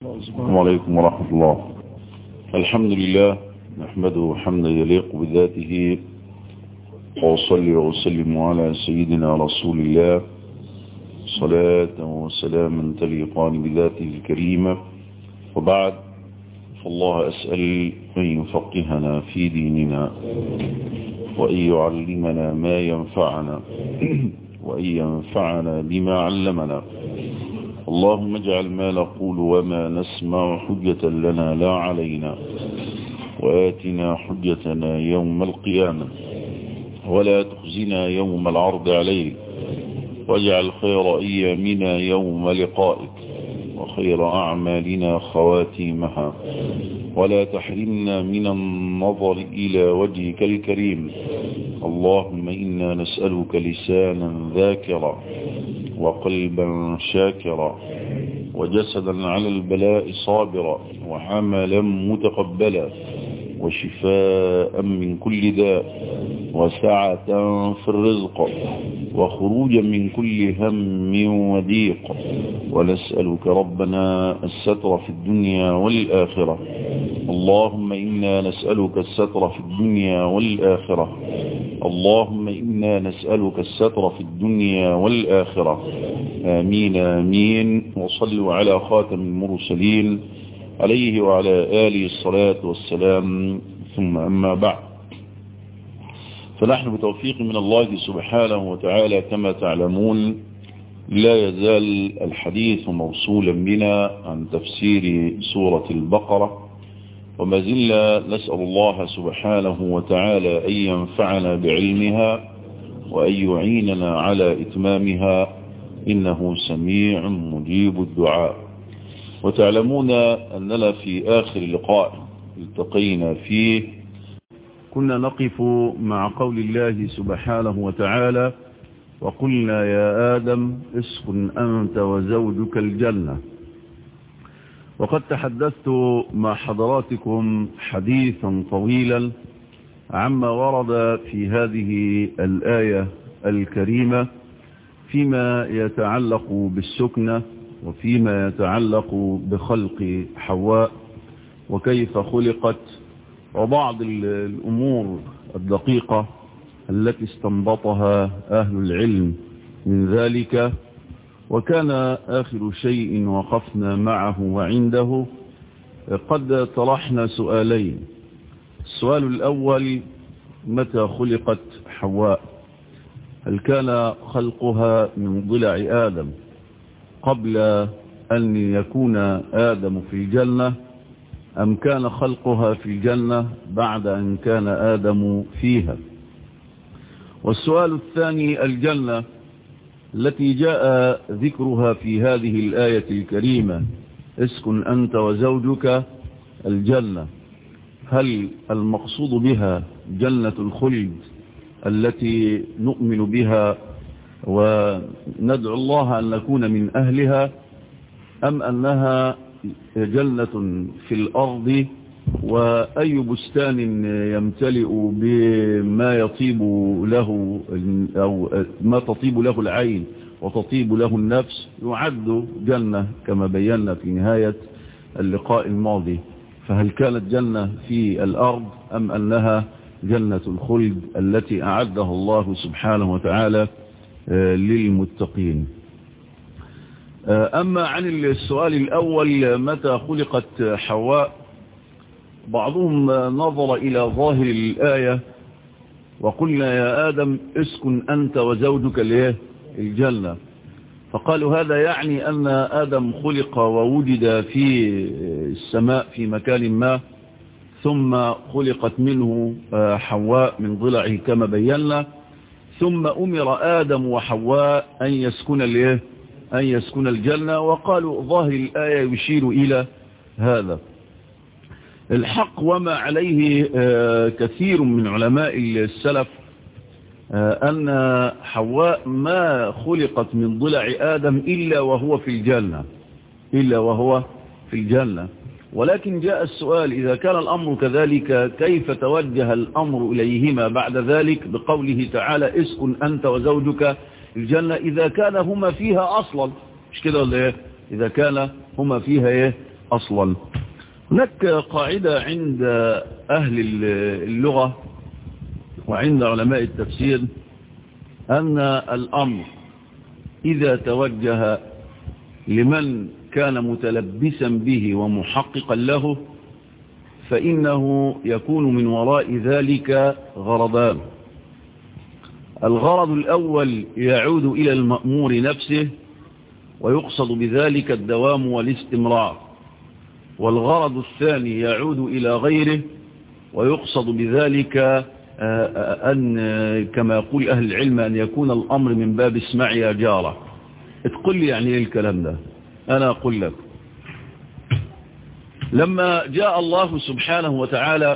السلام عليكم ورحمة الله الحمد لله نحمده حمدا يليق بذاته وصلي وسلم على سيدنا رسول الله صلاة وسلاما تليقان بذاته الكريمة وبعد فالله أسأل أن يفقهنا في ديننا وأن يعلمنا ما ينفعنا وأن ينفعنا بما علمنا اللهم اجعل ما نقول وما نسمع حجة لنا لا علينا وآتنا حجتنا يوم القيامة ولا تخزنا يوم العرض عليك واجعل خير أيامنا يوم لقائك وخير أعمالنا خواتيمها ولا تحرمنا من النظر إلى وجهك الكريم اللهم إنا نسألك لسانا ذاكرا وقلبا شاكرا وجسدا على البلاء صابرا وعملا متقبلا وشفاء من كل داء وسعة في الرزق وخروجا من كل هم وضيق ونسألك ربنا الستر في الدنيا والآخرة اللهم إنا نسألك الستر في الدنيا والآخرة اللهم إنا نسألك الستر في الدنيا والآخرة آمين آمين وصلوا على خاتم المرسلين عليه وعلى آله الصلاة والسلام ثم أما بعد فنحن بتوفيق من الله سبحانه وتعالى كما تعلمون لا يزال الحديث موصولا بنا عن تفسير سورة البقرة وما زلنا نسأل الله سبحانه وتعالى أن ينفعنا بعلمها وأن يعيننا على إتمامها إنه سميع مجيب الدعاء وتعلمون أننا في آخر لقاء التقينا فيه كنا نقف مع قول الله سبحانه وتعالى وقلنا يا آدم اسكن أنت وزوجك الجنة وقد تحدثت مع حضراتكم حديثا طويلا عما ورد في هذه الآية الكريمة فيما يتعلق بالسكنة وفيما يتعلق بخلق حواء وكيف خلقت وبعض الأمور الدقيقة التي استنبطها أهل العلم من ذلك وكان آخر شيء وقفنا معه وعنده قد طرحنا سؤالين السؤال الأول متى خلقت حواء هل كان خلقها من ضلع آدم قبل أن يكون آدم في الجنة أم كان خلقها في الجنة بعد أن كان آدم فيها والسؤال الثاني الجنة التي جاء ذكرها في هذه الآية الكريمة اسكن أنت وزوجك الجنة هل المقصود بها جنة الخلد التي نؤمن بها وندعو الله أن نكون من أهلها أم أنها جنة في الأرض وأي بستان يمتلئ بما يطيب له أو ما تطيب له العين وتطيب له النفس يعد جنة كما بينا في نهاية اللقاء الماضي فهل كانت جنة في الأرض أم أنها جنة الخلد التي أعدها الله سبحانه وتعالى للمتقين أما عن السؤال الأول متى خلقت حواء بعضهم نظر إلى ظاهر الآية وقلنا يا آدم اسكن أنت وزوجك ليه الجنة فقالوا هذا يعني أن آدم خلق ووجد في السماء في مكان ما ثم خلقت منه حواء من ضلعه كما بينا ثم أمر آدم وحواء أن يسكن الايه أن يسكن الجنة وقالوا ظاهر الآية يشير إلى هذا الحق وما عليه كثير من علماء السلف أن حواء ما خلقت من ضلع آدم إلا وهو في الجنة إلا وهو في الجنة ولكن جاء السؤال إذا كان الأمر كذلك كيف توجه الأمر إليهما بعد ذلك بقوله تعالى اسكن أنت وزوجك الجنة إذا كان هما فيها أصلا مش كده ولا إيه إذا كان هما فيها إيه أصلا هناك قاعدة عند أهل اللغة وعند علماء التفسير أن الأمر إذا توجه لمن كان متلبسا به ومحققا له فإنه يكون من وراء ذلك غرضان الغرض الأول يعود إلى المأمور نفسه ويقصد بذلك الدوام والاستمرار والغرض الثاني يعود إلى غيره ويقصد بذلك أن كما يقول أهل العلم أن يكون الأمر من باب اسمع يا جارة تقول لي يعني إيه الكلام ده أنا أقول لك لما جاء الله سبحانه وتعالى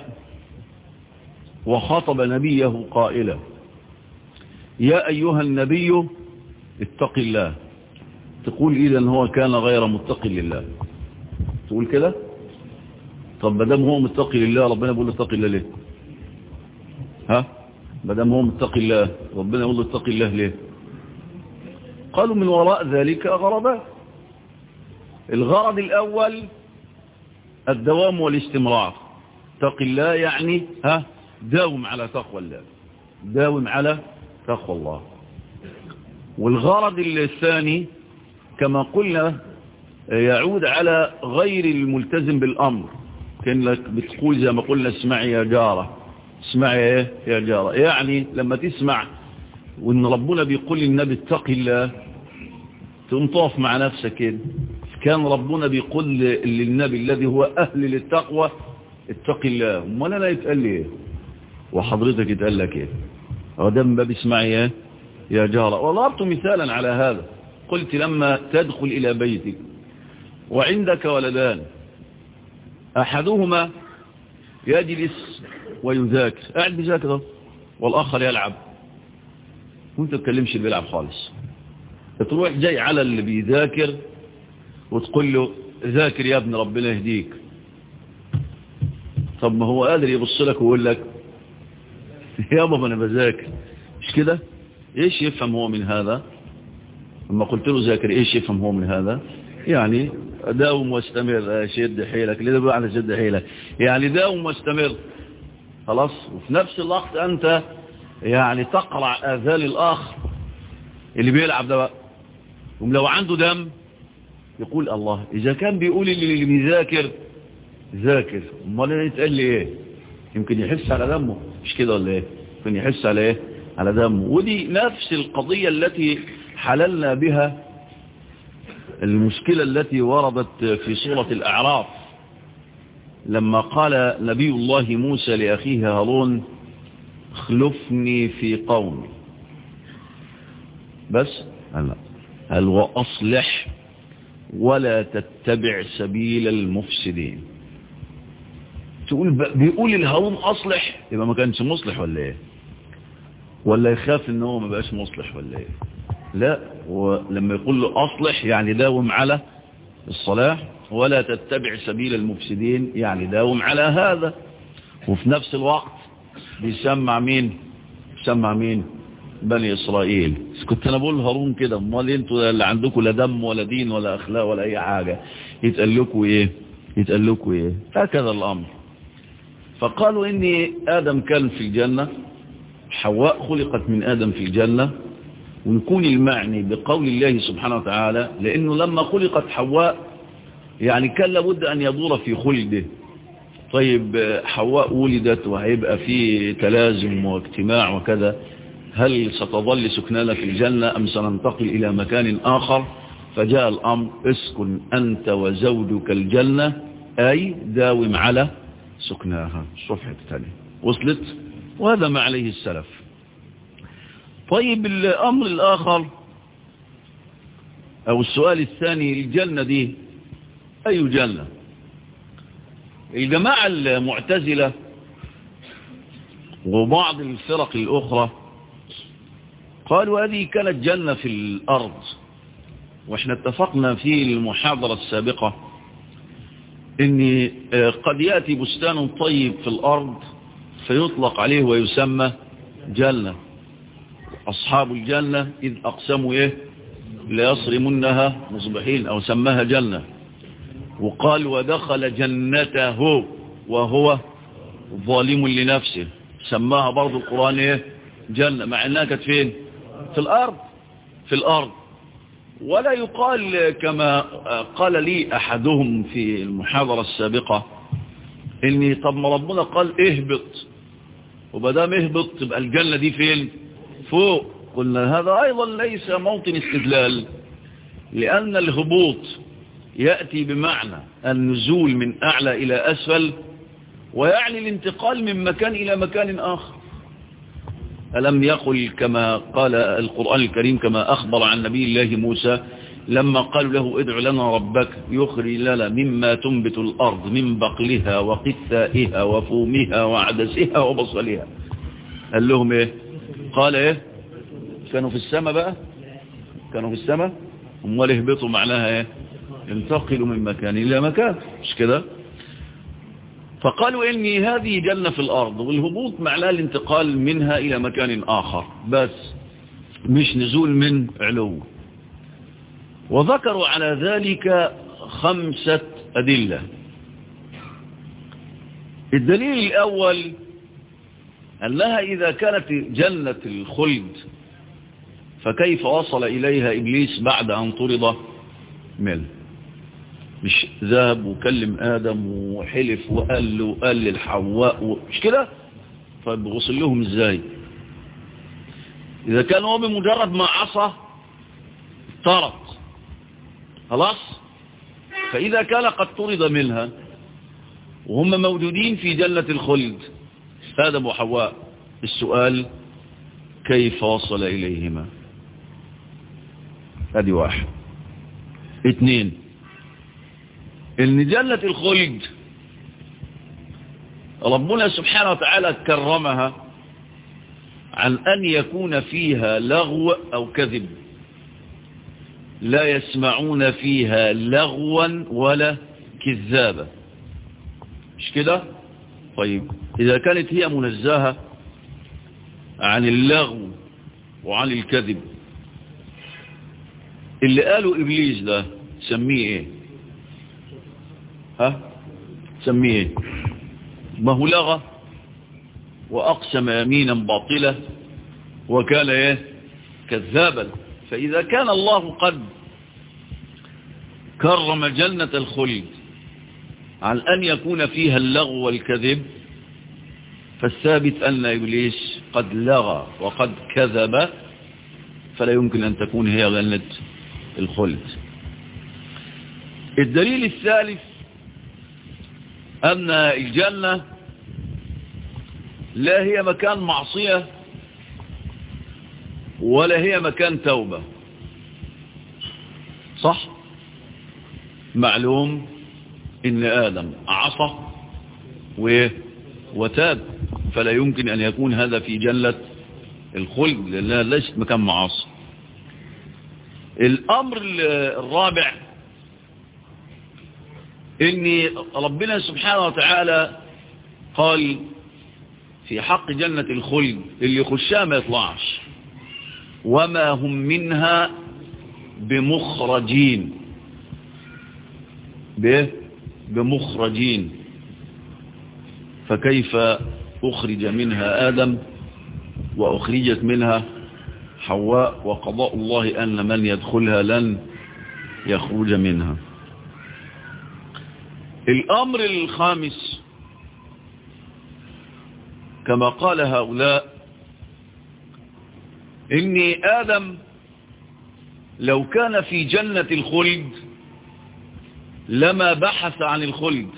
وخاطب نبيه قائلا يا أيها النبي اتق الله تقول إذا هو كان غير متق لله تقول كده طب مدام هو متقي لله ربنا بيقول له اتق الله ليه ها مدام هو متقي الله ربنا يقول له اتق الله ليه قالوا من وراء ذلك غرضان الغرض الأول الدوام والاستمرار اتق الله يعني ها داوم على تقوى الله داوم على تقوى الله والغرض الثاني كما قلنا يعود على غير الملتزم بالأمر كأنك بتقول زي ما قلنا اسمعي يا جارة اسمعي ايه يا جارة يعني لما تسمع وان ربنا بيقول للنبي اتق الله تقوم تقف مع نفسك كده كان ربنا بيقول للنبي الذي هو أهل للتقوى اتق الله امال انا يتقال لي ايه وحضرتك يتقال لك ايه هو ده من باب اسمعي ايه يا جارة وضربت مثالا على هذا قلت لما تدخل إلى بيتك وعندك ولدان أحدهما يجلس ويذاكر قاعد بيذاكر والآخر يلعب وانت تتكلمش اللي بيلعب خالص تروح جاي على اللي بيذاكر وتقول له ذاكر يا ابن ربنا يهديك طب ما هو قادر يبص لك ويقول لك يا بابا انا بذاكر مش كده ايش يفهم هو من هذا لما قلت له ذاكر ايش يفهم هو من هذا يعني داوم واستمر شد حيلك ليه بقى على شد حيلك يعني داوم واستمر خلاص وفي نفس الوقت انت يعني تقرع اذان الاخ اللي بيلعب ده بقى ولو عنده دم يقول الله اذا كان بيقول اللي بيذاكر ذاكر امال انا يتقال لي ايه يمكن يحس على دمه مش كده ولا ايه يمكن يحس على ايه على دمه ودي نفس القضية التي حللنا بها المشكلة التي وردت في سورة الأعراف لما قال نبي الله موسى لأخيه هارون اخلفني في قومي بس هل, هل وأصلح ولا تتبع سبيل المفسدين تقول بيقول الهارون أصلح يبقى ما كانش مصلح ولا ايه ولا يخاف ان هو ما بقاش مصلح ولا ايه لا ولما يقول له أصلح يعني داوم على الصلاح ولا تتبع سبيل المفسدين يعني داوم على هذا وفي نفس الوقت بيسمع مين بيسمع مين بني إسرائيل كنت أنا بقول هارون كده امال انتوا اللي عندكم لا دم ولا دين ولا أخلاق ولا أي حاجة يتقال لكم إيه يتقال لكم إيه هكذا الأمر فقالوا إن آدم كان في الجنة حواء خلقت من آدم في الجنة ونكون المعني بقول الله سبحانه وتعالى لأنه لما خلقت حواء يعني كان لابد أن يدور في خلده طيب حواء ولدت وهيبقى في تلازم واجتماع وكذا هل ستظل سكنانا في الجنة أم سننتقل إلى مكان آخر فجاء الأمر اسكن أنت وزوجك الجنة أي داوم على سكناها الصفحة الثانية وصلت وهذا ما عليه السلف طيب الأمر الآخر أو السؤال الثاني الجنة دي أي جنة الجماعة المعتزلة وبعض الفرق الأخرى قالوا هذه كانت جنة في الأرض واحنا اتفقنا في المحاضرة السابقة ان قد يأتي بستان طيب في الأرض فيطلق عليه ويسمى جنة أصحاب الجنة إذ أقسموا إيه ليصرمنها مصبحين أو سماها جنة وقال ودخل جنته وهو ظالم لنفسه سماها برضو القرآن ايه جنة مع انها كانت فين في الارض في الارض ولا يقال كما قال لي احدهم في المحاضرة السابقة اني طب ما ربنا قال اهبط وبدام اهبط تبقى الجنة دي فين فوق قلنا هذا ايضا ليس موطن استدلال لان الهبوط يأتي بمعنى النزول من اعلى الى اسفل ويعني الانتقال من مكان إلى مكان آخر ألم يقل كما قال القرآن الكريم كما أخبر عن نبي الله موسى لما قالوا له ادع لنا ربك يخرج لنا مما تنبت الأرض من بقلها وقثائها وفومها وعدسها وبصلها قال لهم ايه قال ايه كانوا في السماء بقى كانوا في السماء هم اهبطوا معناها ايه انتقلوا من مكان إلى مكان مش كده فقالوا إني هذه جنة في الأرض والهبوط معناه الانتقال منها إلى مكان آخر بس مش نزول من علو وذكروا على ذلك خمسة أدلة الدليل الأول أنها إذا كانت جنة الخلد فكيف وصل إليها إبليس بعد أن طرد منه مش ذهب وكلم آدم وحلف وقال له قال للحواء مش كده طيب وصل لهم ازاي إذا كان هو بمجرد ما عصى طرق خلاص فإذا كان قد طرد منها وهم موجودين في جنة الخلد آدم وحواء السؤال كيف وصل إليهما هذه واحد اثنين ان جنة الخلد ربنا سبحانه وتعالى كرمها عن أن يكون فيها لغو أو كذب لا يسمعون فيها لغوا ولا كذابا مش كده طيب إذا كانت هي منزهة عن اللغو وعن الكذب اللي قالوا إبليس ده سميه إيه ها سميه إيه ما هو لغى وأقسم يمينا باطلة وكان إيه كذابا فإذا كان الله قد كرم جنة الخلد عن أن يكون فيها اللغو والكذب فالثابت أن إبليس قد لغى وقد كذب فلا يمكن أن تكون هي جنة الخلد الدليل الثالث أن الجنة لا هي مكان معصية ولا هي مكان توبة صح معلوم إن آدم عصى وتاب فلا يمكن أن يكون هذا في جنة الخلد لأنها ليست مكان معاصي الأمر الرابع إن ربنا سبحانه وتعالى قال في حق جنة الخلد اللي يخشها ما يطلعش وما هم منها بمخرجين به بمخرجين فكيف أخرج منها آدم وأخرجت منها حواء وقضاء الله أن من يدخلها لن يخرج منها الأمر الخامس كما قال هؤلاء إني آدم لو كان في جنة الخلد لما بحث عن الخلد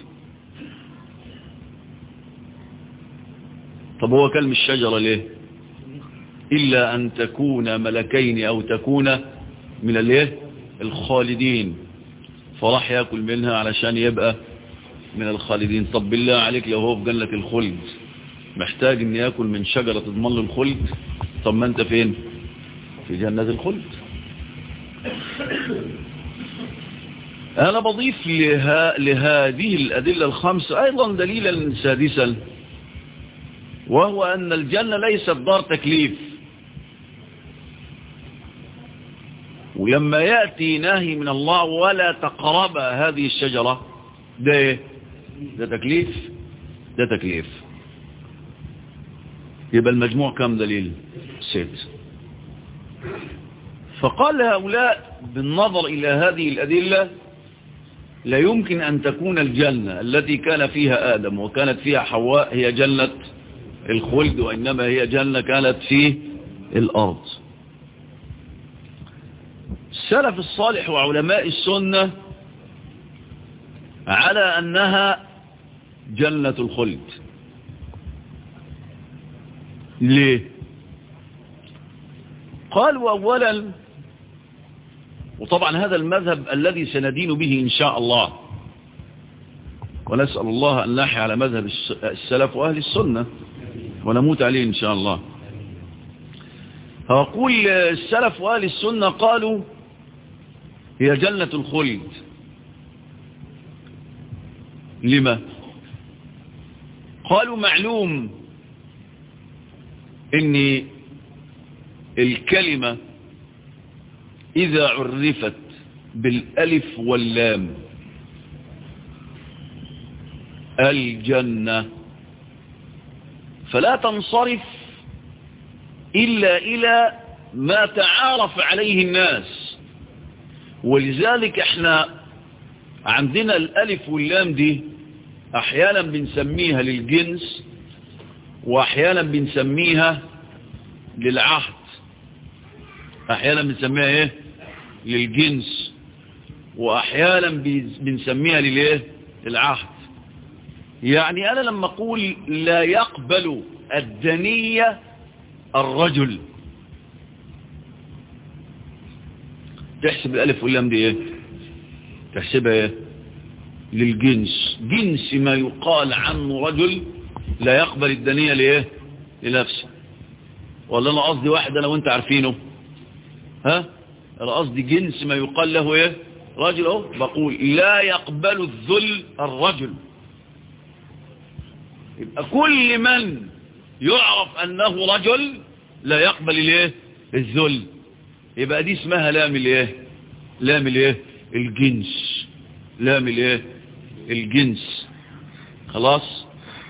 طب هو كلم الشجرة ليه إلا أن تكون ملكين أو تكون من الايه الخالدين فراح يأكل منها علشان يبقى من الخالدين طب بالله عليك لو هو في جنة الخلد محتاج ان يأكل من شجرة تضمن له الخلد طب ما انت فين في جنة الخلد أنا بضيف لها لهذه الأدلة الخمسة أيضا دليلا سادسا وهو أن الجنة ليست دار تكليف ولما يأتي ناهي من الله ولا تقرب هذه الشجرة ده ايه ده تكليف ده تكليف يبقى المجموع كم دليل ست فقال هؤلاء بالنظر إلى هذه الأدلة لا يمكن أن تكون الجنة التي كان فيها آدم وكانت فيها حواء هي جنة الخلد وإنما هي جنة كانت في الأرض السلف الصالح وعلماء السنة على أنها جنة الخلد ليه قالوا أولا وطبعا هذا المذهب الذي سندين به إن شاء الله ونسأل الله أن نحي على مذهب السلف وأهل السنة ونموت عليه إن شاء الله فأقول السلف وأهل السنة قالوا هي جنة الخلد لما قالوا معلوم ان الكلمة إذا عرفت بالألف واللام الجنة فلا تنصرف إلا إلى ما تعارف عليه الناس ولذلك احنا عندنا الألف واللام دي أحيانا بنسميها للجنس وأحيانا بنسميها للعهد أحيانا بنسميها إيه للجنس وأحيانا بنسميها للإيه للعهد يعني أنا لما أقول لا يقبل الدنية الرجل تحسب الألف واللام دي إيه تحسبها إيه للجنس جنس ما يقال عنه رجل لا يقبل الدنية لإيه لنفسه ولا أنا قصدي واحد أنا وانت عارفينه ها أنا قصدي جنس ما يقال له إيه رجل أهو بقول لا يقبل الذل الرجل يبقى كل من يعرف أنه رجل لا يقبل الايه الذل يبقى دي اسمها لام الايه لام الايه الجنس لام الايه الجنس خلاص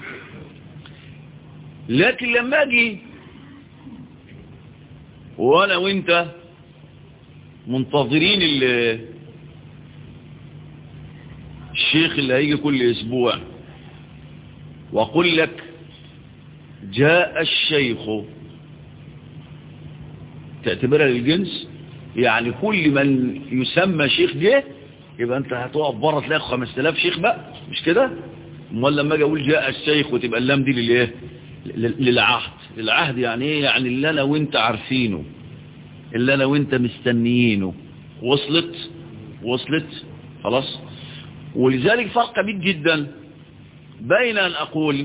لكن لما اجي وانا وانت منتظرين الشيخ اللي هيجي كل اسبوع واقول لك جاء الشيخ تعتبرها للجنس يعني كل من يسمى شيخ جه يبقى انت هتقف بره تلاقي 5000 شيخ بقى مش كده امال لما اجي اقول جاء الشيخ وتبقى اللام دي للايه للعهد العهد يعني ايه يعني اللي انا وانت عارفينه اللي انا وانت مستنيينه وصلت وصلت خلاص ولذلك فرق كبير جدا بين ان اقول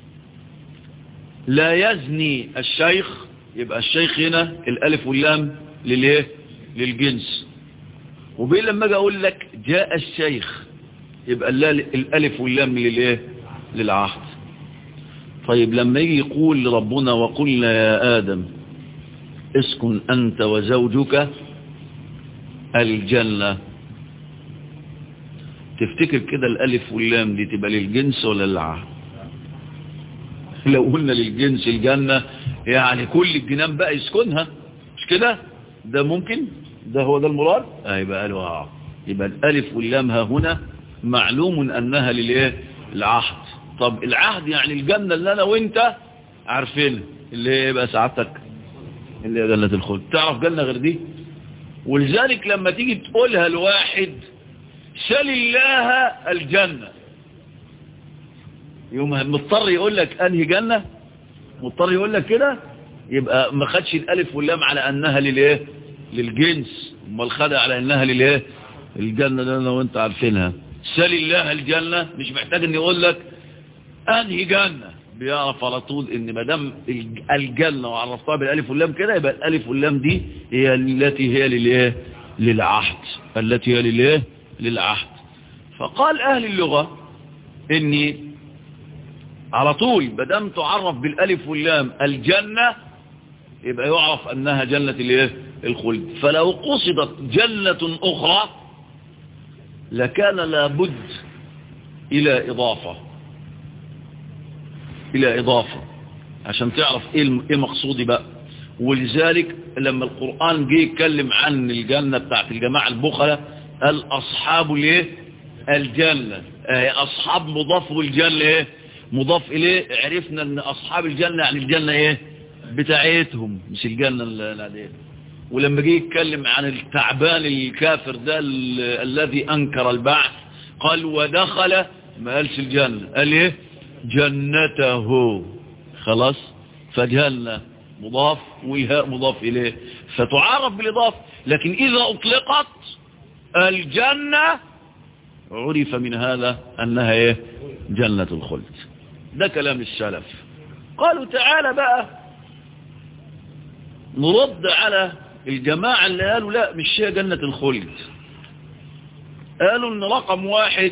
لا يزني الشيخ يبقى الشيخ هنا الالف واللام للايه للجنس وبين لما اجي اقول لك جاء الشيخ يبقى الالف واللام للايه للعهد طيب لما يجي يقول ربنا وقلنا يا آدم اسكن أنت وزوجك الجنة تفتكر كده الألف واللام دي تبقى للجنس ولا للعهد لو قلنا للجنس الجنة يعني كل الجنان بقى يسكنها مش كده ده ممكن ده هو ده المراد آه يبقى قالوا اه يبقى الألف واللام ها هنا معلوم أنها للإيه العهد طب العهد يعني الجنة اللي أنا وإنت عارفينها اللي هي يبقى سعادتك اللي هي جنة الخلد تعرف جنة غير دي ولذلك لما تيجي تقولها لواحد سل الله الجنة يوم مضطر يقول لك أنهي جنة مضطر يقول لك كده يبقى ما خدش الألف واللام على أنها للإيه للجنس امال خدها على أنها للإيه الجنة اللي أنا وإنت عارفينها سل الله الجنة مش محتاج أن يقول لك أنهي جنة بيعرف على طول ان ما دام الجنة وعرفتها بالالف واللام كده يبقى الالف واللام دي هي التي هي للايه للعهد التي هي للايه للعهد فقال اهل اللغة اني على طول ما دام تعرف بالالف واللام الجنة يبقى يعرف انها جنة الايه الخلد فلو قصدت جنة اخرى لكان لابد إلى إضافة إلى إضافة عشان تعرف إيه المقصود بقى ولذلك لما القرآن جه يتكلم عن الجنة بتاعت الجماعة البخلة قال أصحاب ليه الجنة أصحاب مضاف والجنة إيه مضاف إليه عرفنا أن أصحاب الجنة يعني الجنة إيه بتاعتهم مش الجنة العادية ولما جه يتكلم عن التعبان الكافر ده الذي أنكر البعث قال ودخل ما قالش الجنة قال إيه جنته خلاص فجنة مضاف والهاء مضاف إليه فتعرف بالإضافة لكن إذا أطلقت الجنة عرف من هذا أنها إيه جنة الخلد ده كلام السلف قالوا تعالى بقى نرد على الجماعة اللي قالوا لا مش هي جنة الخلد قالوا ان رقم واحد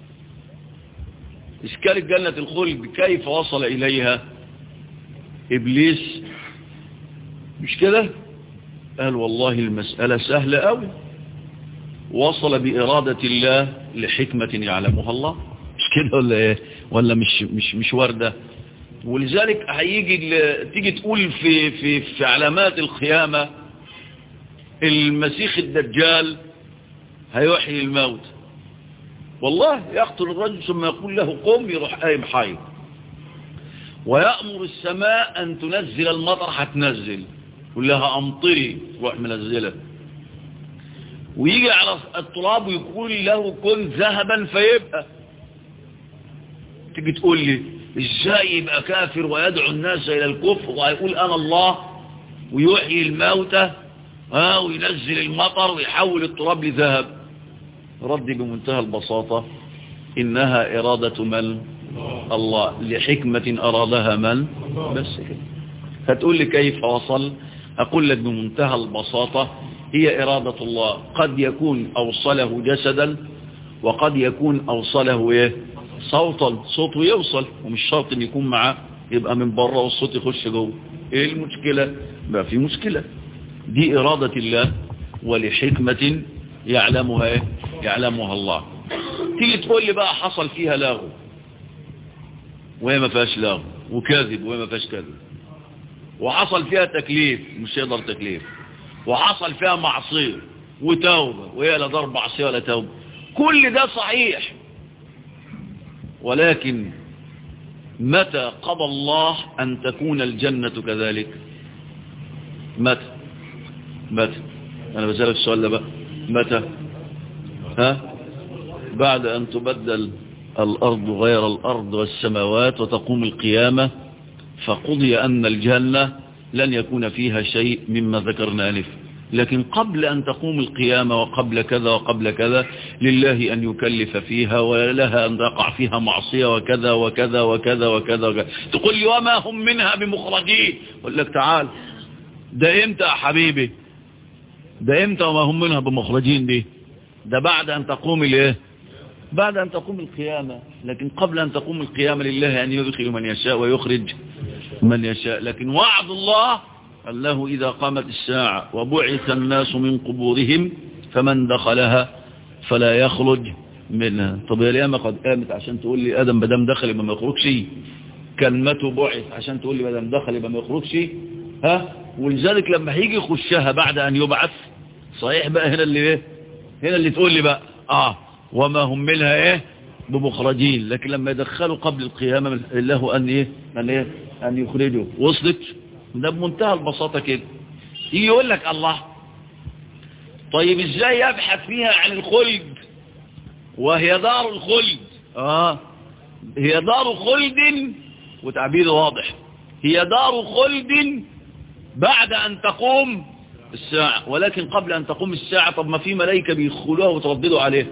إشكال جنة الخلد كيف وصل إليها إبليس مش كده قال والله المسألة سهلة أوي وصل بإرادة الله لحكمة يعلمها الله مش كده ولا إيه ولا مش مش مش وردة ولذلك هيجي تيجي تقول في في في علامات القيامة المسيح الدجال هيحيي الموت والله يقتل الرجل ثم يقول له قم يروح قايم حي ويأمر السماء أن تنزل المطر هتنزل يقول لها أمطري روح منزلة ويجي على التراب ويقول له كن ذهبا فيبقى تيجي تقول لي ازاي يبقى كافر ويدعو الناس إلى الكفر ويقول أنا الله ويحيي الموتى ها وينزل المطر ويحول التراب لذهب ردي بمنتهى البساطة إنها إرادة من الله لحكمة أرادها من بس كده هتقول لي كيف وصل أقول لك بمنتهى البساطة هي إرادة الله قد يكون أوصله جسدا وقد يكون أوصله إيه صوتا صوته يوصل ومش شرط ان يكون معاه يبقى من بره والصوت يخش جوه ايه المشكلة بقى في مشكلة دي إرادة الله ولحكمة يعلمها ايه يعلمها الله تيجي تقول لي بقى حصل فيها لاغو وهي ما فيهاش لاغو وكاذب وهي ما فيهاش كاذب وحصل فيها تكليف مش يقدر تكليف وحصل فيها معصية وتوبة وهي لا ضرب معصية ولا توبة كل ده صحيح ولكن متى قضى الله أن تكون الجنة كذلك متى متى أنا بسألك السؤال ده بقى متى ها بعد أن تبدل الأرض غير الأرض والسماوات وتقوم القيامة فقضي أن الجنة لن يكون فيها شيء مما ذكرنا ألف لكن قبل أن تقوم القيامة وقبل كذا وقبل كذا لله أن يكلف فيها ولها أن تقع فيها معصية وكذا وكذا وكذا وكذا, وكذا. تقول لي وما هم منها بمخرجين أقول لك تعال ده إمتى يا حبيبي ده إمتى وما هم منها بمخرجين دي ده بعد أن تقوم الايه بعد أن تقوم القيامة لكن قبل أن تقوم القيامة لله أن يدخل من يشاء ويخرج من يشاء لكن وعد الله أنه إذا قامت الساعة وبعث الناس من قبورهم فمن دخلها فلا يخرج منها طب يا اليامة قد قامت عشان تقول لي آدم بدم دخل يبقى ما يخرجش كلمته بعث عشان تقول لي بدم دخل يبقى ما يخرجش ها ولذلك لما هيجي يخشها بعد أن يبعث صحيح بقى هنا اللي ايه هنا اللي تقول لي بقى اه وما هم منها ايه بمخرجين لكن لما يدخلوا قبل القيامة له أن ايه أن ايه أن يخرجوا وصلت ده بمنتهى البساطة كده يجي يقول لك الله طيب ازاي يبحث فيها عن الخلد وهي دار الخلد اه هي دار خلد وتعبير واضح هي دار خلد بعد أن تقوم الساعة ولكن قبل أن تقوم الساعة طب ما في ملائكة بيدخلوها وترددوا عليها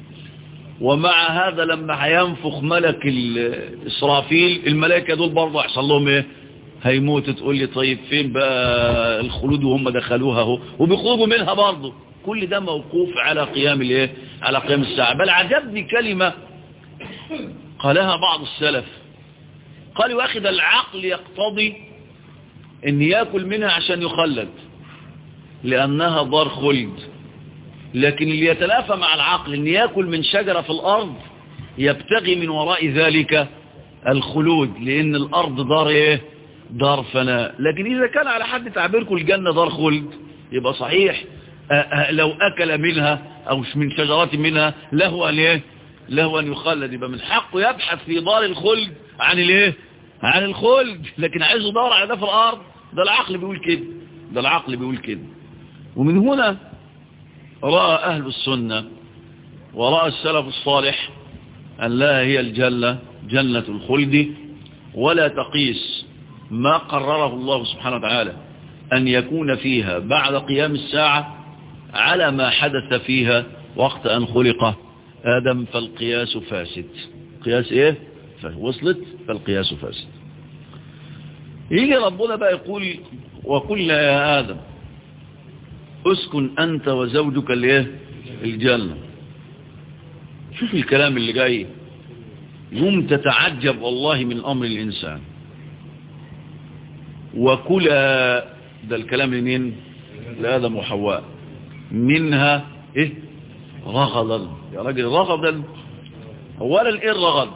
ومع هذا لما هينفخ ملك الإسرافيل الملائكة دول برضه يحصل لهم ايه هيموت تقول لي طيب فين بقى الخلود وهم دخلوها اهو وبيخرجوا منها برضه كل ده موقوف على قيام الايه على قيام الساعة بل عجبني كلمة قالها بعض السلف قال واخد العقل يقتضي ان ياكل منها عشان يخلد لانها دار خلد لكن اللي يتلافى مع العقل ان ياكل من شجرة في الارض يبتغي من وراء ذلك الخلود لأن الأرض دار إيه دار فناء لكن إذا كان على حد تعبيركم الجنة دار خلد يبقى صحيح لو أكل منها أو من شجرات منها له أن إيه له أن يخلد يبقى من حقه يبحث في دار الخلد عن الإيه عن الخلد لكن عايزه دار على ده في الأرض ده العقل بيقول كده ده العقل بيقول كده ومن هنا رأى أهل السنة ورأى السلف الصالح أن لا هي الجنة جنة الخلد ولا تقيس ما قرره الله سبحانه وتعالى أن يكون فيها بعد قيام الساعة على ما حدث فيها وقت أن خلق آدم فالقياس فاسد قياس إيه وصلت فالقياس فاسد يجي ربنا بقى يقول وقلنا يا آدم اسكن أنت وزوجك الايه الجنة شوف الكلام اللي جاي يوم تتعجب والله من أمر الإنسان وكلا ده الكلام لمين لآدم وحواء منها إيه رغدا يا راجل رغدا أولا إيه الرغد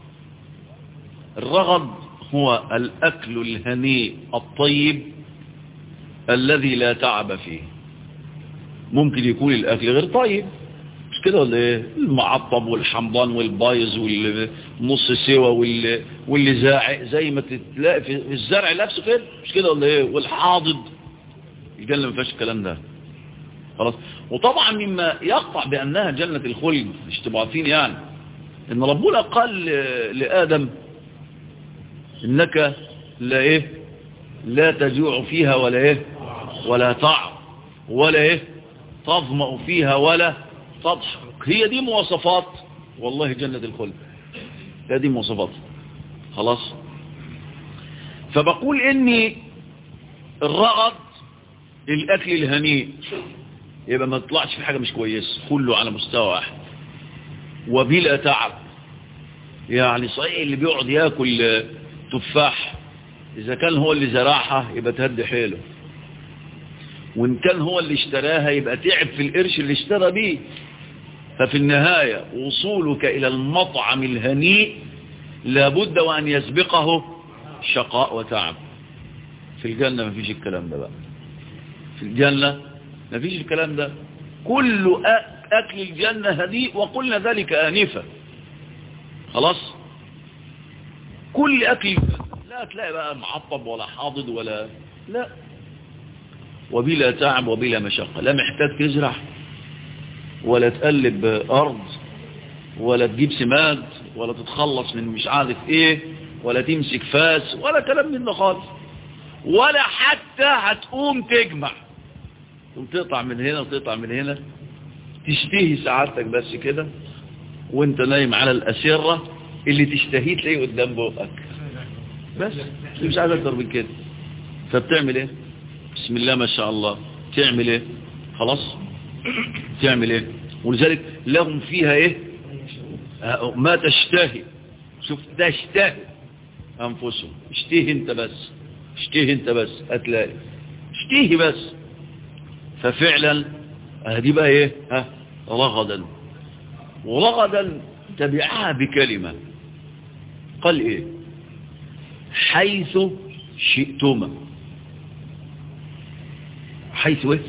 الرغد هو الأكل الهنيء الطيب الذي لا تعب فيه ممكن يكون الأكل غير طيب مش كده ولا ايه المعطب والحمضان والبايظ والنص سوا واللي, واللي زاعق زي ما تلاقي في الزرع نفسه كده مش كده ولا ايه والحاضد الجنة ما فيهاش الكلام ده خلاص وطبعا مما يقطع بأنها جنة الخلد مش تبقوا عارفين يعني ان ربنا قال لآدم انك لا ايه لا تجوع فيها ولا ايه ولا تعر ولا ايه تظمأ فيها ولا تضحك هي دي مواصفات والله جنة الخلد هي دي مواصفات خلاص فبقول اني الرغد الاكل الهنيء يبقى ما تطلعش في حاجة مش كويس كله على مستوى واحد وبلا تعب يعني صحيح اللي بيقعد ياكل تفاح اذا كان هو اللي زرعها يبقى تهد حيله وإن كان هو اللي اشتراها يبقى تعب في القرش اللي اشترى بيه ففي النهاية وصولك إلى المطعم الهنيء لابد وأن يسبقه شقاء وتعب في الجنة ما فيش الكلام ده بقى في الجنة ما فيش الكلام ده كل أكل الجنة هديء وقلنا ذلك آنفة خلاص كل أكل لا تلاقي بقى معطب ولا حاضد ولا لا وبلا تعب وبلا مشقة لا محتاج تزرع ولا تقلب أرض ولا تجيب سماد ولا تتخلص من مش عارف ايه ولا تمسك فاس ولا كلام من ده خالص ولا حتى هتقوم تجمع تقوم تقطع من هنا وتقطع من هنا تشتهي سعادتك بس كده وانت نايم على الأسرة اللي تشتهيه تلاقيه قدام بوقك بس مش عايز اكتر من كده فبتعمل ايه بسم الله ما شاء الله تعمل ايه خلاص تعمل ايه ولذلك لهم فيها ايه ما تشتهي شوف تشتهي انفسهم اشتهي انت بس اشتهي انت بس هتلاقي اشتهي بس ففعلا هدي بقى ايه ها رغدا ورغدا تبعها بكلمة قال ايه حيث شئتما حيث ايه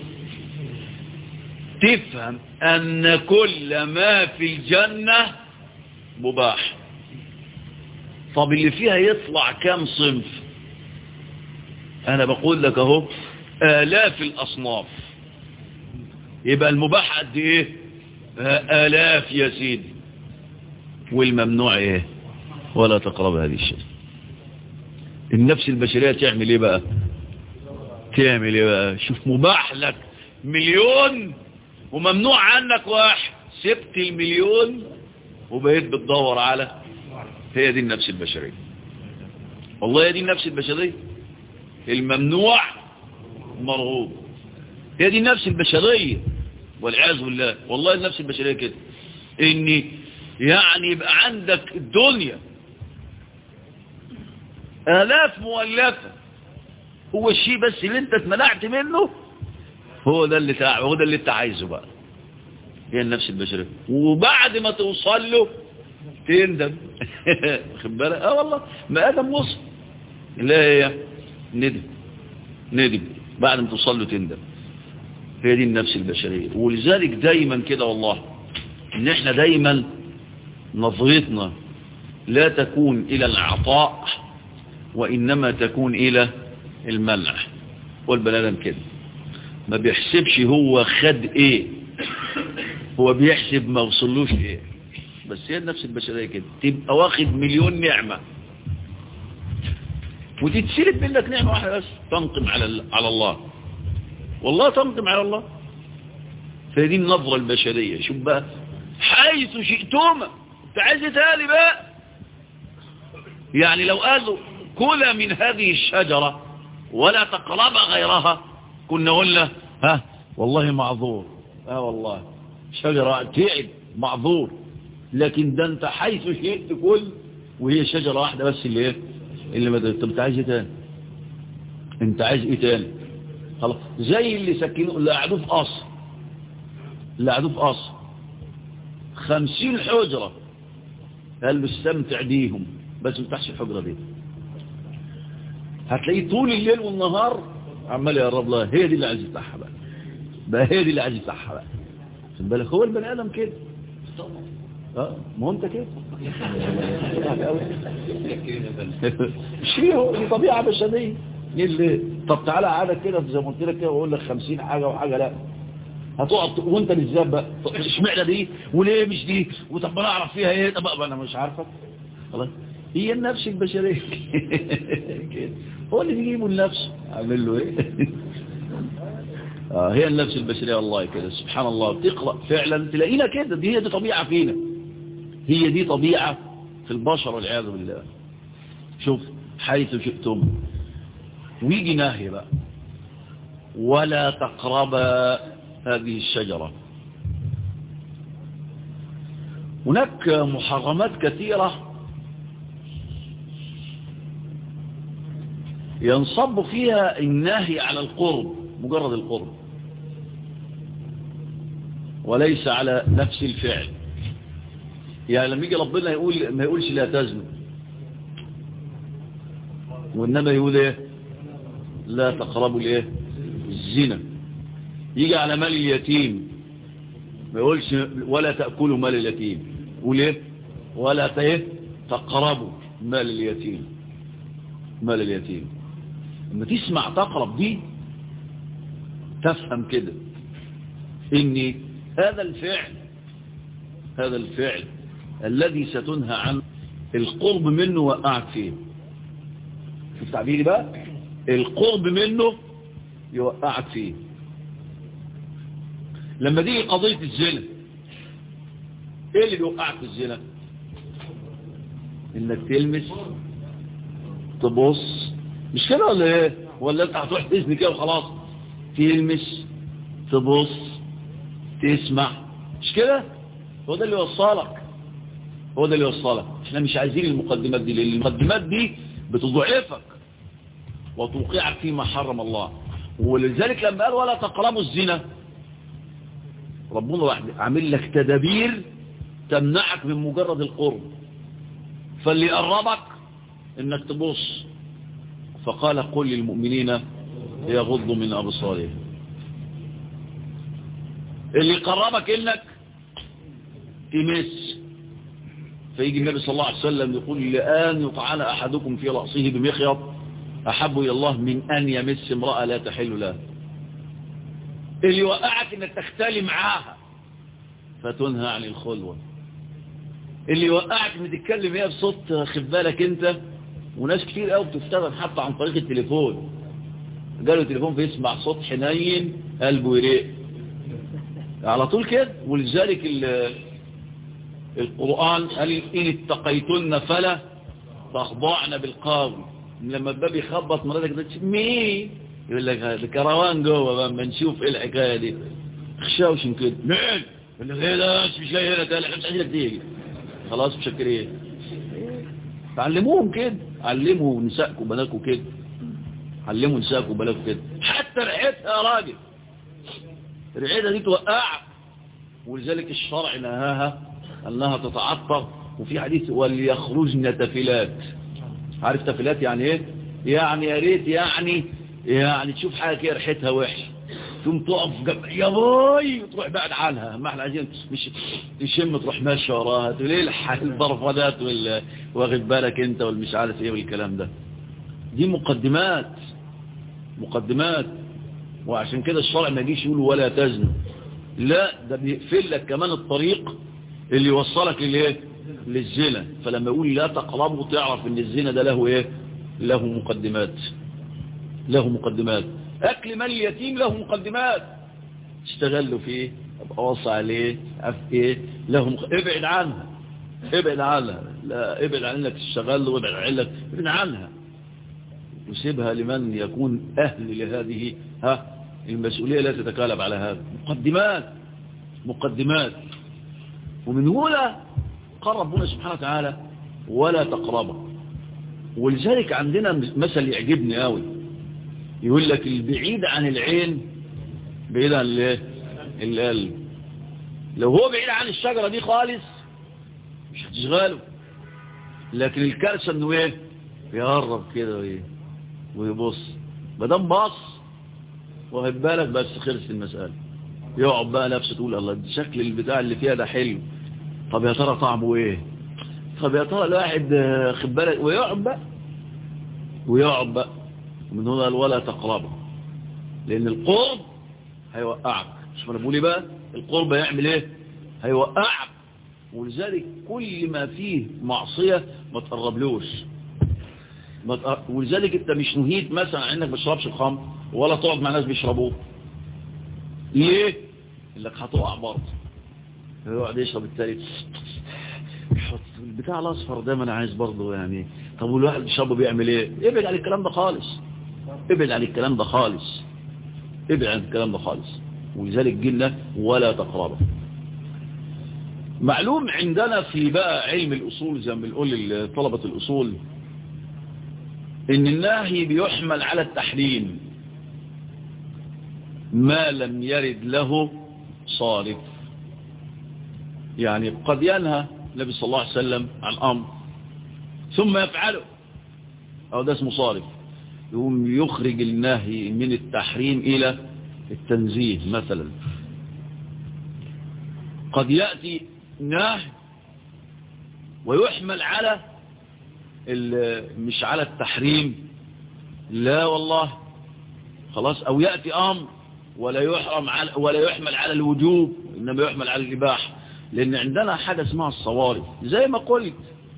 تفهم ان كل ما في الجنة مباح طب اللي فيها يطلع كام صنف انا بقول لك اهو الاف الاصناف يبقى المباح قد ايه الاف يا سيدي والممنوع ايه ولا تقرب هذه الشيء النفس البشرية تعمل ايه بقى تعمل ايه بقى شوف مباح لك مليون وممنوع عنك واحد سبت المليون وبقيت بتدور على هي دي النفس البشرية والله هي دي النفس البشرية الممنوع مرغوب هي دي النفس البشرية والعياذ بالله والله النفس البشرية كده اني يعني يبقى عندك الدنيا آلاف مؤلفة هو الشيء بس اللي انت اتمنعت منه هو ده اللي تع... هو ده اللي انت عايزه بقى هي النفس البشرية وبعد ما توصل له تندم خد بالك اه والله ما ادم وصل لا هي ندم ندم بعد ما توصل له تندم هي دي النفس البشرية ولذلك دايما كده والله ان احنا دايما نظرتنا لا تكون الى العطاء وانما تكون الى المنع والبني ادم كده ما بيحسبش هو خد ايه هو بيحسب ما وصلوش ايه بس هي النفس البشرية كده تبقى واخد مليون نعمة وتتسلب منك نعمة واحدة بس تنقم على على الله والله تنقم على الله فهذه النظرة البشرية شوف بقى حيث شئتما انت عايز تالي بقى يعني لو قالوا كل من هذه الشجرة ولا تقرب غيرها كنا قلنا ها والله معذور اه والله شجرة تعب معذور لكن ده انت حيث شئت كل وهي شجرة واحدة بس اللي ايه اللي ما طب انت عايز ايه تاني انت عايز ايه تاني خلاص زي اللي سكنوا اللي قعدوا في قصر اللي قعدوا في قصر خمسين حجرة قال له استمتع بيهم بس ما تفتحش الحجرة دي هتلاقيه طول الليل والنهار عمال يقرب لها هي دي اللي عايز يفتحها بقى بقى هي دي اللي عايز يفتحها بقى خد بالك هو البني ادم كده اه ما هو انت كده مش هي دي طبيعه بشريه اللي طب تعالى قعدك كده زي ما قلت لك كده واقول لك 50 حاجه وحاجه لا هتقعد وانت بالذات بقى اشمعنى دي وليه مش دي وطب ما انا اعرف فيها ايه طب انا مش عارفك خلاص هي النفس البشريه كده هو اللي بيجيبه لنفسه اعمل له ايه آه هي النفس البشريه والله كده سبحان الله بتقرا فعلا تلاقينا كده دي هي دي طبيعه فينا هي دي طبيعه في البشر والعياذ بالله شوف حيث شئتم ويجي ناهي بقى ولا تقرب هذه الشجرة هناك محرمات كثيرة ينصب فيها الناهي على القرب مجرد القرب وليس على نفس الفعل يعني لما يجي ربنا يقول ما يقولش لا تزنوا وإنما يقول ايه لا تقربوا الايه الزنا يجي على مال اليتيم ما يقولش ولا تأكلوا مال اليتيم يقول ايه ولا ايه تقربوا مال اليتيم مال اليتيم لما تسمع تقرب دي تفهم كده ان هذا الفعل هذا الفعل الذي ستنهى عنه القرب منه وقعت فيه في التعبير بقى القرب منه يوقعك فيه لما تيجي قضية الزنا ايه اللي بيوقعك في الزنا انك تلمس تبص مش كده ولا ايه ولا انت هتروح تزني كده وخلاص تلمس تبص تسمع مش كده هو ده اللي يوصلك هو ده اللي يوصلك احنا مش عايزين المقدمات دي لان المقدمات دي بتضعفك وتوقعك فيما حرم الله ولذلك لما قال ولا تقربوا الزنا ربنا راح عامل لك تدابير تمنعك من مجرد القرب فاللي يقربك انك تبص فقال قل للمؤمنين يغضوا من ابصارهم اللي يقربك انك تمس فيجي النبي صلى الله عليه وسلم يقول لآن يطعن أحدكم في رأسه بمخيط أحب إلى الله من أن يمس امرأة لا تحل له اللي يوقعك انك تختلي معاها فتنهى عن الخلوة اللي يوقعك ان تتكلم هي بصوت خد بالك انت وناس كتير قوي بتستخدم حتى عن طريق التليفون قالوا التليفون بيسمع صوت حنين قلبه يريق على طول كده ولذلك القرآن قال إن اتقيتن فلا تخضعن بالقول لما الباب يخبط مراتك تقول مين يقول لك هذا كروان جوه بقى ما نشوف ايه الحكايه دي خشاوشن كده مين يقول لك ايه ده مش جاي هنا تاني احنا مش عايزينك تيجي خلاص مشكرين تعلموهم كده علموا نسائكم وبناتكم كده علموا نسائكم وبناتكم كده حتى ريحتها يا راجل ريحتها دي توقعك ولذلك الشرع نهاها انها تتعطر وفي حديث وليخرجن تفلات عارف تفلات يعني ايه يعني يا ريت يعني يعني تشوف حاجه كده ريحتها وحش ثم تقف جنب يا باي تروح بعد عنها ما احنا عايزين مش تشم تروح ماشي وراها تقول ايه البرفانات وال واخد بالك انت والمش عارف ايه والكلام ده دي مقدمات مقدمات وعشان كده الشرع ما يجيش يقول ولا تزن لا ده بيقفل لك كمان الطريق اللي يوصلك للايه للزنا فلما يقول لا تقربوا تعرف ان الزنا ده له ايه له مقدمات له مقدمات اكل مال اليتيم له مقدمات اشتغلوا فيه ابقى اوصى عليه عارف ايه له مق... ابعد عنها ابعد عنها لا ابعد عن انك تشتغل له وابعد عنك ابعد عنها وسيبها لمن يكون اهل لهذه ها المسؤولية لا تتكالب على هذا مقدمات مقدمات ومن هنا قال ربنا سبحانه وتعالى ولا تقربه ولذلك عندنا مثل يعجبني قوي يقول لك البعيد عن العين بعيد عن الايه القلب لو هو بعيد عن الشجرة دي خالص مش هتشغله لكن الكارثة انه ايه يقرب كده وايه ويبص ما دام بص واخد بالك بس خلص المسألة يقعد بقى نفسه تقول الله شكل البتاع اللي فيها ده حلو طب يا ترى طعمه ايه طب يا ترى الواحد خد بالك ويقعد بقى ويقعد بقى من هنا ولا تقربه لان القرب هيوقعك مش انا بقول ايه بقى القرب هيعمل ايه هيوقعك ولذلك كل ما فيه معصية ما تقربلوش ما تقرب... ولذلك انت مش نهيت مثلا انك ما تشربش الخمر ولا تقعد مع ناس بيشربوه ليه لك هتقع برضه يقعد يشرب التالي يحط البتاع الاصفر ده ما انا عايز برضه يعني طب والواحد بيشربه بيعمل ايه ابعد عن الكلام ده خالص ابعد عن الكلام ده خالص ابعد عن الكلام ده خالص ولذلك جلنا ولا تقربه معلوم عندنا في بقى علم الأصول زي ما بنقول لطلبة الأصول إن النهي بيحمل على التحريم ما لم يرد له صارف يعني قد ينهى النبي صلى الله عليه وسلم عن أمر ثم يفعله أو ده اسمه صارف يقوم يخرج النهي من التحريم إلى التنزيه مثلا قد يأتي نهي ويحمل على مش على التحريم لا والله خلاص او يأتي امر ولا يحرم على ولا يحمل على الوجوب انما يحمل على الاباحه لان عندنا حاجه اسمها الصوارف زي ما قلت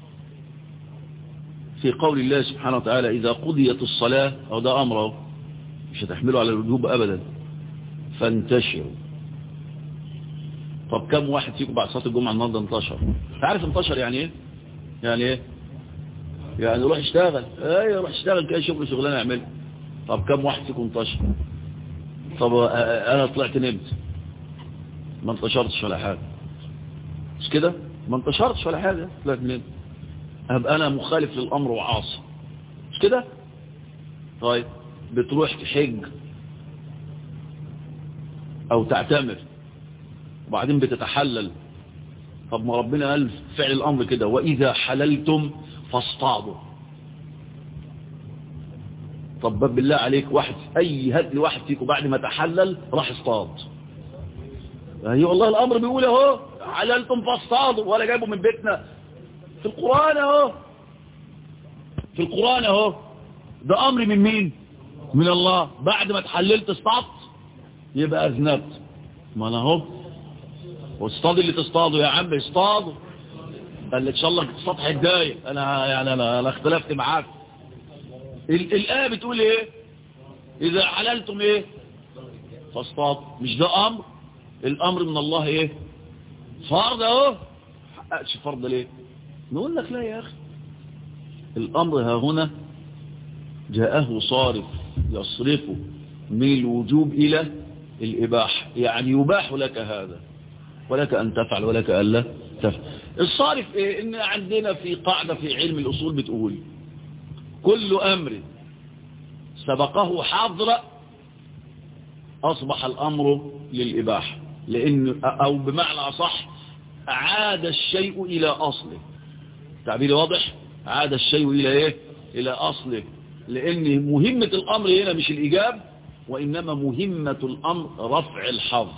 في قول الله سبحانه وتعالى اذا قضيت الصلاه او ده امره مش هتحمله على الوجوب ابدا فانتشروا طب كم واحد فيكم بعد صلاه الجمعه النهارده انتشر عارف انتشر يعني ايه يعني ايه يعني روح اشتغل ايوه روح اشتغل كده شغل شغلانه اعملها طب كم واحد فيكم انتشر طب انا طلعت نمت ما انتشرتش ولا حاجه مش كده ما انتشرتش ولا حاجه طلعت نمت ابقى انا مخالف للامر وعاصي مش كده طيب بتروح تحج او تعتمر وبعدين بتتحلل طب ما ربنا قال فعل الامر كده واذا حللتم فاصطادوا طب بالله عليك واحد اي هات لي واحد فيكم بعد ما تحلل راح اصطاد اي والله الامر بيقول اهو حللتم فاصطادوا ولا جايبه من بيتنا في القران اهو في القران اهو ده امر من مين من الله بعد ما تحللت اصطادت يبقى اذنبت ما انا اهو واصطاد اللي تصطادوا يا عم اصطادوا قال ان شاء الله السطح الجاي انا يعني انا انا اختلفت معاك الايه بتقول ايه اذا حللتم ايه فاصطاد مش ده امر الامر من الله ايه فرض اهو حققش فرض ليه نقول لك لا يا اخي الامر ها هنا جاءه صارف يصرفه من الوجوب الى الاباحه يعني يباح لك هذا ولك ان تفعل ولك الا تفعل الصارف ايه ان عندنا في قاعدة في علم الاصول بتقول كل امر سبقه حظر اصبح الامر للاباحة لان او بمعنى اصح عاد الشيء الى اصله تعبيري واضح عاد الشيء إلى إيه إلى أصله لأن مهمة الأمر هنا مش الإيجاب وإنما مهمة الأمر رفع الحظر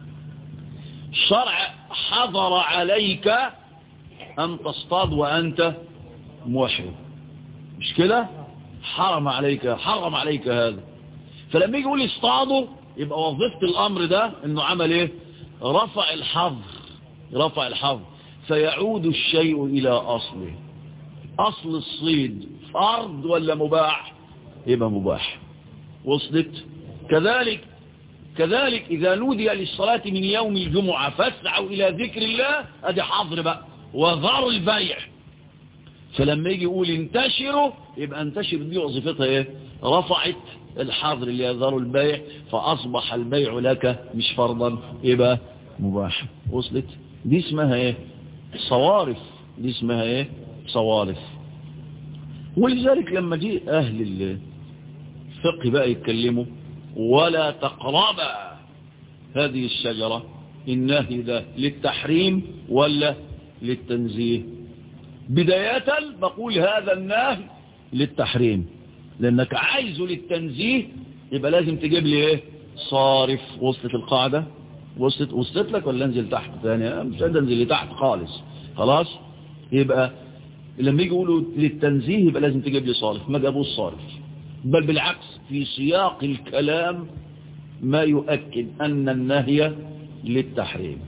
الشرع حظر عليك أن تصطاد وأنت محرم مش كده حرم عليك حرم عليك هذا فلما يجي يقول اصطادوا يبقى وظيفة الأمر ده انه عمل ايه رفع الحظر رفع الحظر فيعود الشيء إلى أصله أصل الصيد فرض ولا مباح يبقى مباح وصلت كذلك كذلك إذا نودي للصلاة من يوم الجمعة فاسعوا إلى ذكر الله أدي حظر بقى وذروا البيع فلما يجي يقول انتشروا يبقى انتشر دي وظيفتها ايه رفعت الحظر اللي يذروا البيع فأصبح البيع لك مش فرضا يبقى مباح وصلت دي اسمها ايه صوارف دي اسمها ايه صوارف ولذلك لما جه اهل الفقه بقى يتكلموا ولا تقرب هذه الشجرة النهي ده للتحريم ولا للتنزيه بداية بقول هذا النهي للتحريم لانك عايزه للتنزيه يبقى لازم تجيب لي ايه صارف وصلت القاعدة وصلت وصلت لك ولا انزل تحت ثاني مش انزل لتحت خالص خلاص يبقى لما يجي يقولوا للتنزيه يبقى لازم تجيب لي صارف ما جابوش صارف بل بالعكس في سياق الكلام ما يؤكد أن النهي للتحريم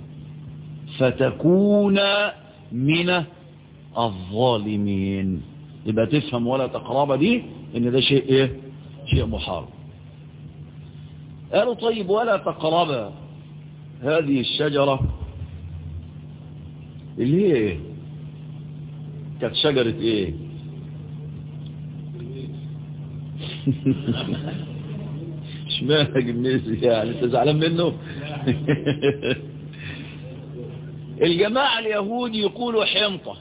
فتكون من الظالمين يبقى تفهم ولا تقرب دي ان ده شيء ايه شيء محارم قالوا طيب ولا تقرب هذه الشجرة اللي هي ايه كانت شجرة ايه اشمعنى جميزي يعني انت زعلان منه الجماعة اليهود يقولوا حنطة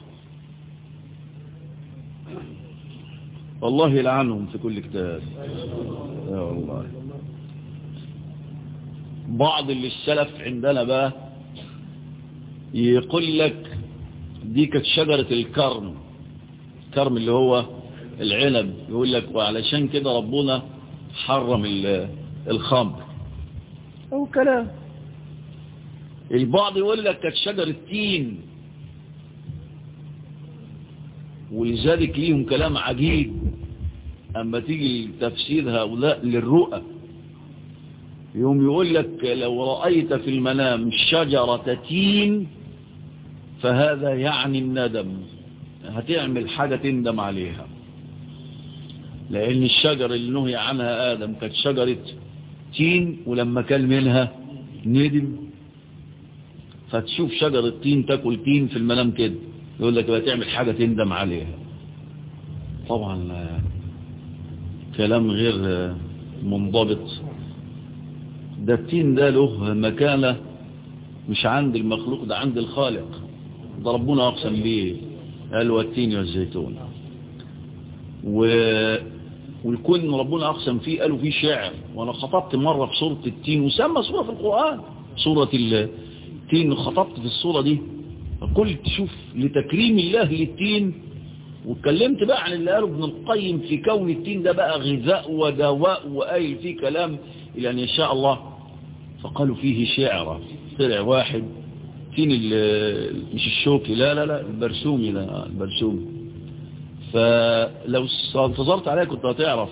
والله يلعنهم في كل كتاب يا والله بعض اللي السلف عندنا بقى يقول لك دي كانت شجرة الكرم الكرم اللي هو العنب يقول لك وعلشان كده ربنا حرم الخمر او كلام البعض يقول لك كانت شجرة تين ولذلك ليهم كلام عجيب اما تيجي تفسير هؤلاء للرؤى يوم يقول لك لو رأيت في المنام شجرة تين فهذا يعني الندم هتعمل حاجة تندم عليها لأن الشجر اللي نهي عنها آدم كانت شجرة تين ولما كان منها ندم فتشوف شجرة تين تاكل تين في المنام كده يقول لك بقى تعمل حاجة تندم عليها طبعا كلام غير منضبط ده التين ده له مكانة مش عند المخلوق ده عند الخالق ده ربنا أقسم به قال والتين والزيتون و... والكون ربنا أقسم فيه قالوا فيه شعر وأنا خطبت مرة في سورة التين وسمى سورة في القرآن سورة التين خطبت في السورة دي قلت شوف لتكريم الله للتين واتكلمت بقى عن اللي قاله ابن القيم في كون التين ده بقى غذاء ودواء وقايل فيه كلام إلى أن يشاء الله فقالوا فيه شعر طلع واحد تين مش الشوكي لا لا لا البرسومي لا البرسومي فلو انتظرت عليه كنت هتعرف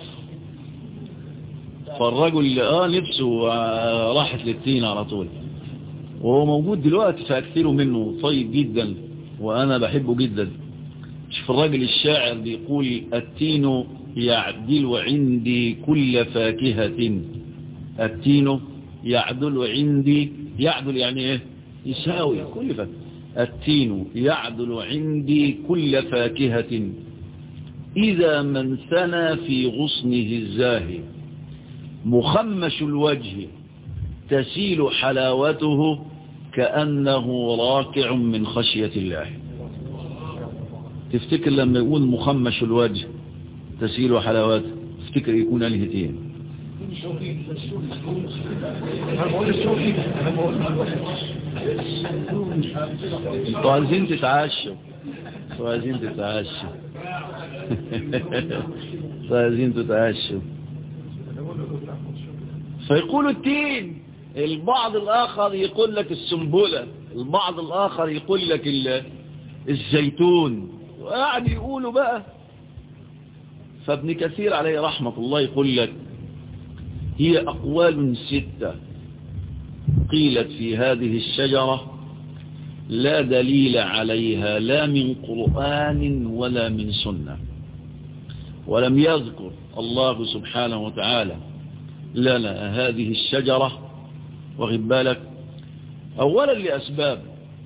فالرجل اه نفسه راحت للتين على طول وهو موجود دلوقتي فأكثره منه طيب جدا وأنا بحبه جدا شوف الراجل الشاعر بيقول التين يعدل عندي كل فاكهة التين يعدل عندي يعدل يعني ايه يساوي كل فاكهة التين يعدل عندي كل فاكهة إذا من ثنى في غصنه الزاهي مخمش الوجه تسيل حلاوته كأنه راكع من خشية الله تفتكر لما يقول مخمش الوجه تسيل حلاوته تفتكر يكون الهتين انتوا عايزين تتعشوا عايزين تتعشوا عايزين تتعشوا فيقول التين البعض الآخر يقول لك السنبلة البعض الآخر يقول لك الزيتون يعني يقولوا بقى فابن كثير عليه رحمة الله يقول لك هي أقوال ستة قيلت في هذه الشجرة لا دليل عليها لا من قرآن ولا من سنة ولم يذكر الله سبحانه وتعالى لنا هذه الشجرة واخد بالك أولا لأسباب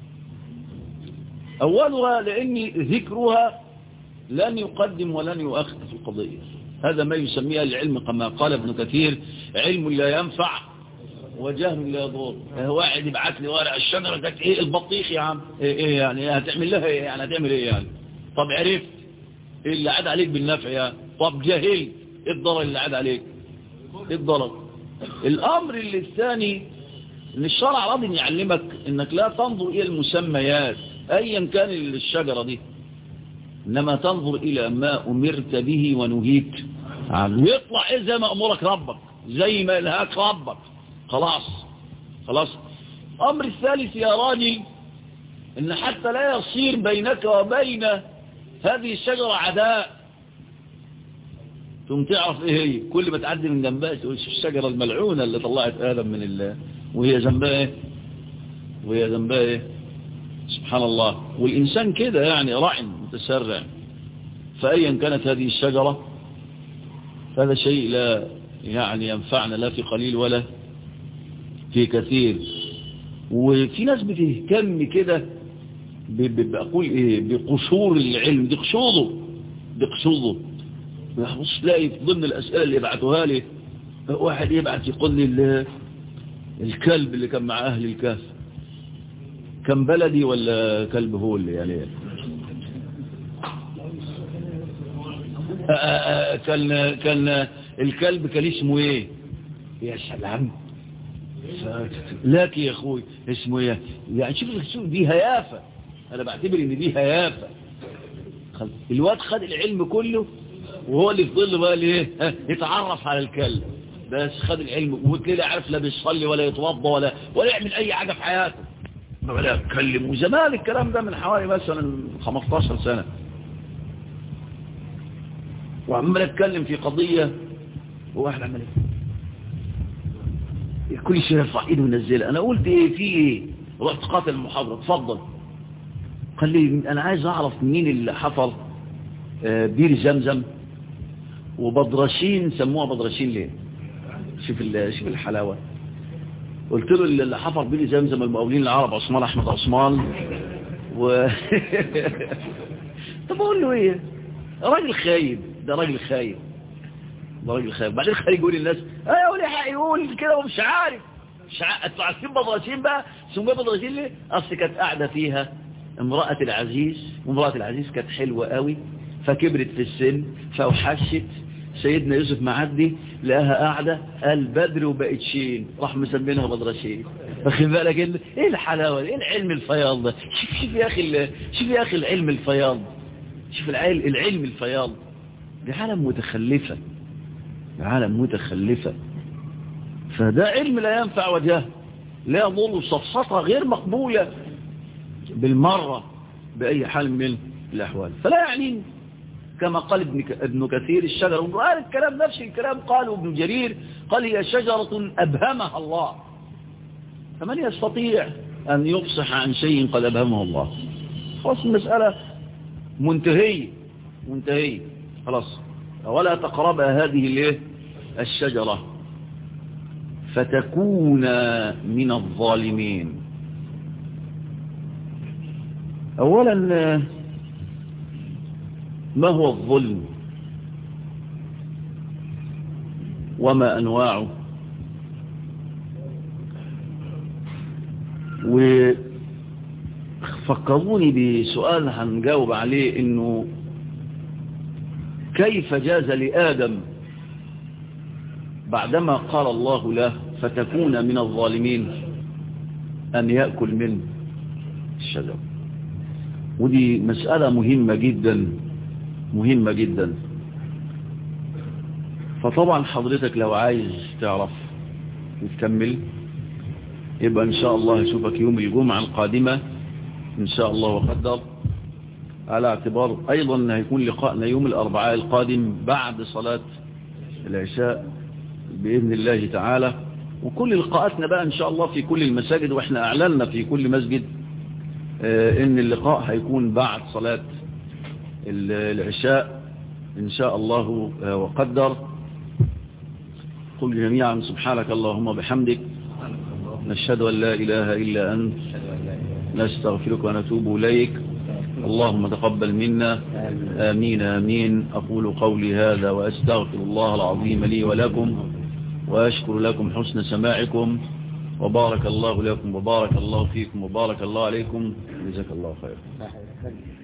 أولها لأن ذكرها لن يقدم ولن يؤخر في القضية هذا ما يسميها العلم كما قال ابن كثير علم لا ينفع وجهل لا يضر واحد يبعت لي ورق الشجرة قالت ايه البطيخ يا عم ايه, إيه يعني هتعمل لها ايه يعني هتعمل ايه يعني طب عرفت ايه اللي عاد عليك بالنفع يعني طب جهلت ايه الضرر اللي عاد عليك ايه الضرر الامر اللي الثاني ان الشرع راضي يعلمك انك لا تنظر الى المسميات ايا كان الشجرة دي انما تنظر الى ما امرت به ونهيك عنه يطلع ايه زي ما امرك ربك زي ما الهاك ربك خلاص خلاص امر الثالث يا راجل ان حتى لا يصير بينك وبين هذه الشجرة عداء ثم تعرف ايه هي كل ما تعدي من جنبها تقول الشجرة الملعونة اللي طلعت آدم من الله وهي جنبها ايه وهي جنبها ايه سبحان الله والإنسان كده يعني راع متسرع فأيا كانت هذه الشجرة هذا شيء لا يعني ينفعنا لا في قليل ولا في كثير وفي ناس بتهتم كده بقول ايه بقشور العلم دي قشوره دي قشوره بص تلاقي في ضمن الأسئلة اللي يبعتوها لي واحد يبعت يقول لي الكلب اللي كان مع أهل الكهف كان بلدي ولا كلب هو اللي يعني كان كان الكلب كان اسمه ايه يا سلام لك يا اخوي اسمه ايه يعني شوف دي هيافة انا بعتبر ان دي هيافة الواد خد العلم كله وهو اللي في ظل بقى ايه يتعرف على الكلب بس خد العلم وتلاقي عارف لا بيصلي ولا يتوضى ولا ولا يعمل اي حاجة في حياته ولا يتكلم وزمان الكلام ده من حوالي مثلا 15 سنة وعمال اتكلم في قضية وواحد عمال ايه كل شيء يرفع ايده وينزلها انا قلت ايه في ايه رحت قاتل المحاضرة اتفضل قال لي انا عايز اعرف مين اللي حفر بير زمزم وبدرشين سموها بدرشين ليه شوف شوف الحلاوة قلت له اللي حفر بير زمزم المقاولين العرب عثمان احمد عثمان و طب اقول له ايه راجل خايب ده راجل خايب ده راجل خايب بعدين خارج يقول للناس ايوه ليه حق يقول كده ومش عارف مش عارف انتوا عارفين بدرشين بقى سموها بدرشين ليه اصل كانت قاعده فيها امرأة العزيز وامرأة العزيز كانت حلوة قوي فكبرت في السن فوحشت سيدنا يوسف معدي لقاها قاعدة قال بدر وبقت شين راح مسمينها بدرشين واخد بالك ايه الحلاوة ايه العلم الفياض ده شوف شوف يا اخي شوف يا اخي العلم الفياض شوف العلم العلم الفياض دي عالم متخلفة عالم متخلفة فده علم لا ينفع وجهه لا يضل صفصفة غير مقبولة بالمرة بأي حال من الأحوال فلا يعني كما قال ابن ابن كثير الشجرة وقال الكلام نفس الكلام قاله ابن جرير قال هي شجرة أبهمها الله فمن يستطيع أن يفصح عن شيء قد أبهمه الله خلاص المسألة منتهية منتهية خلاص ولا تقرب هذه الايه الشجرة فتكون من الظالمين أولا ما هو الظلم وما أنواعه وفكروني بسؤال هنجاوب عليه انه كيف جاز لآدم بعدما قال الله له فتكون من الظالمين أن يأكل من الشجر ودي مسألة مهمة جدا مهمة جدا فطبعا حضرتك لو عايز تعرف وتكمل يبقى ان شاء الله اشوفك يوم الجمعة القادمة ان شاء الله وقدر على اعتبار ايضا ان هيكون لقاءنا يوم الاربعاء القادم بعد صلاة العشاء بإذن الله تعالى وكل لقاءاتنا بقى ان شاء الله في كل المساجد واحنا اعلنا في كل مسجد اه ان اللقاء هيكون بعد صلاة العشاء ان شاء الله اه وقدر قل جميعا سبحانك اللهم بحمدك نشهد أن لا إله إلا أنت نستغفرك ونتوب إليك اللهم تقبل منا آمين آمين أقول قولي هذا وأستغفر الله العظيم لي ولكم وأشكر لكم حسن سماعكم وبارك الله لكم وبارك الله فيكم وبارك الله عليكم جزاك الله خير